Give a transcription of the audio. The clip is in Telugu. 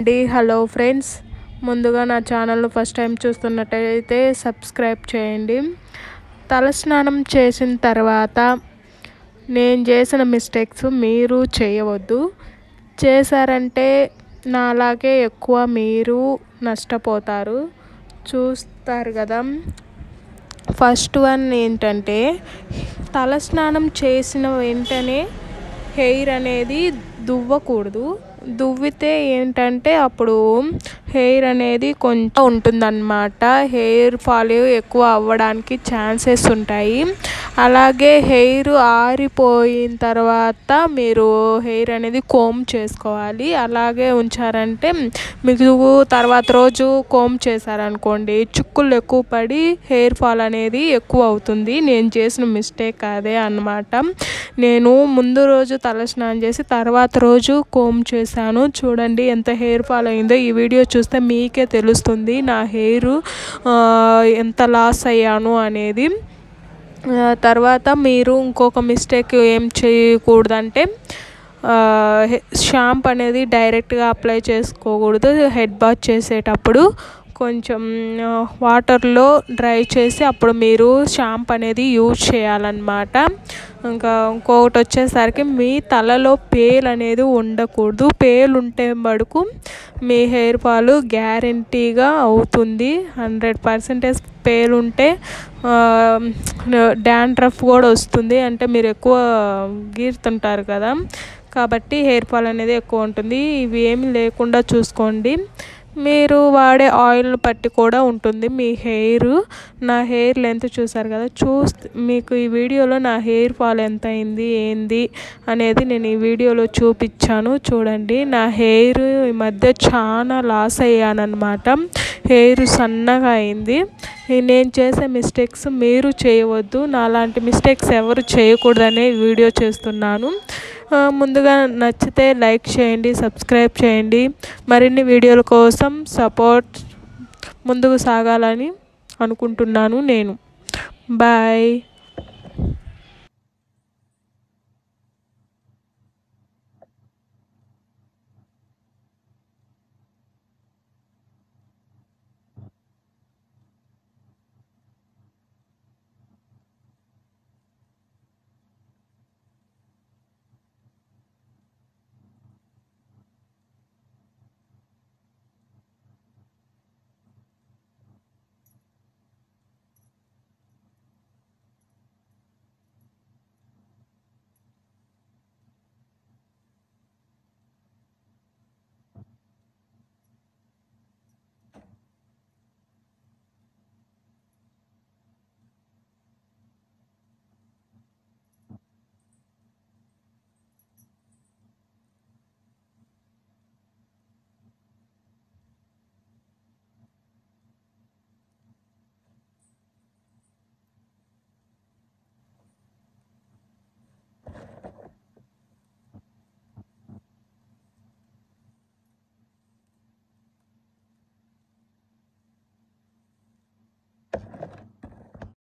అండి హలో ఫ్రెండ్స్ ముందుగా నా ఛానల్ ఫస్ట్ టైం చూస్తున్నట్టయితే సబ్స్క్రైబ్ చేయండి తలస్నానం చేసిన తర్వాత నేను చేసిన మిస్టేక్స్ మీరు చేయవద్దు చేశారంటే నాలాగే ఎక్కువ మీరు నష్టపోతారు చూస్తారు కదా ఫస్ట్ వన్ ఏంటంటే తలస్నానం చేసిన వెంటనే హెయిర్ అనేది దువ్వకూడదు దువ్వితే ఏంటంటే అప్పుడు హెయిర్ అనేది కొంచెం ఉంటుందన్నమాట హెయిర్ ఫాల్ ఎక్కువ అవ్వడానికి ఛాన్సెస్ ఉంటాయి అలాగే హెయిర్ ఆరిపోయిన తర్వాత మీరు హెయిర్ అనేది కోమ్ చేసుకోవాలి అలాగే ఉంచారంటే మీకు తర్వాత రోజు కోమ్ చేశారనుకోండి చుక్కులు ఎక్కువ పడి హెయిర్ ఫాల్ అనేది ఎక్కువ అవుతుంది నేను చేసిన మిస్టేక్ అదే అన్నమాట నేను ముందు రోజు తలస్నానం చేసి తర్వాత రోజు కోమ్ చేశాను చూడండి ఎంత హెయిర్ ఫాల్ అయిందో ఈ వీడియో చూస్తే మీకే తెలుస్తుంది నా హెయిర్ ఎంత లాస్ అయ్యాను అనేది తర్వాత మీరు ఇంకొక మిస్టేక్ ఏం చేయకూడదంటే షాంప్ అనేది డైరెక్ట్గా అప్లై చేసుకోకూడదు హెడ్ బాత్ చేసేటప్పుడు కొంచెం వాటర్లో డ్రై చేసి అప్పుడు మీరు షాంప్ అనేది యూజ్ చేయాలన్నమాట ఇంకా ఇంకొకటి వచ్చేసరికి మీ తలలో పేల్ అనేది ఉండకూడదు పేలు ఉంటే మడుకు మీ హెయిర్ ఫాల్ గ్యారంటీగా అవుతుంది హండ్రెడ్ పర్సెంటేజ్ పేలు ఉంటే డాండ్రఫ్ కూడా వస్తుంది అంటే మీరు ఎక్కువ గీరుతుంటారు కదా కాబట్టి హెయిర్ ఫాల్ అనేది ఎక్కువ ఉంటుంది ఇవి ఏమి లేకుండా చూసుకోండి మీరు వాడే ఆయిల్ని బట్టి కూడా ఉంటుంది మీ హెయిర్ నా హెయిర్ లెంత్ చూసారు కదా చూస్ మీకు ఈ వీడియోలో నా హెయిర్ ఫాల్ ఎంత అయింది ఏంది అనేది నేను ఈ వీడియోలో చూపించాను చూడండి నా హెయిర్ ఈ మధ్య చాలా లాస్ అయ్యానమాట హెయిర్ సన్నగా అయింది నేను చేసే మిస్టేక్స్ మీరు చేయవద్దు నాలాంటి మిస్టేక్స్ ఎవరు చేయకూడదనే వీడియో చేస్తున్నాను ముందుగా నచ్చితే లైక్ చేయండి సబ్స్క్రైబ్ చేయండి మరిన్ని వీడియోల కోసం సపోర్ట్ ముందుకు సాగాలని అనుకుంటున్నాను నేను బాయ్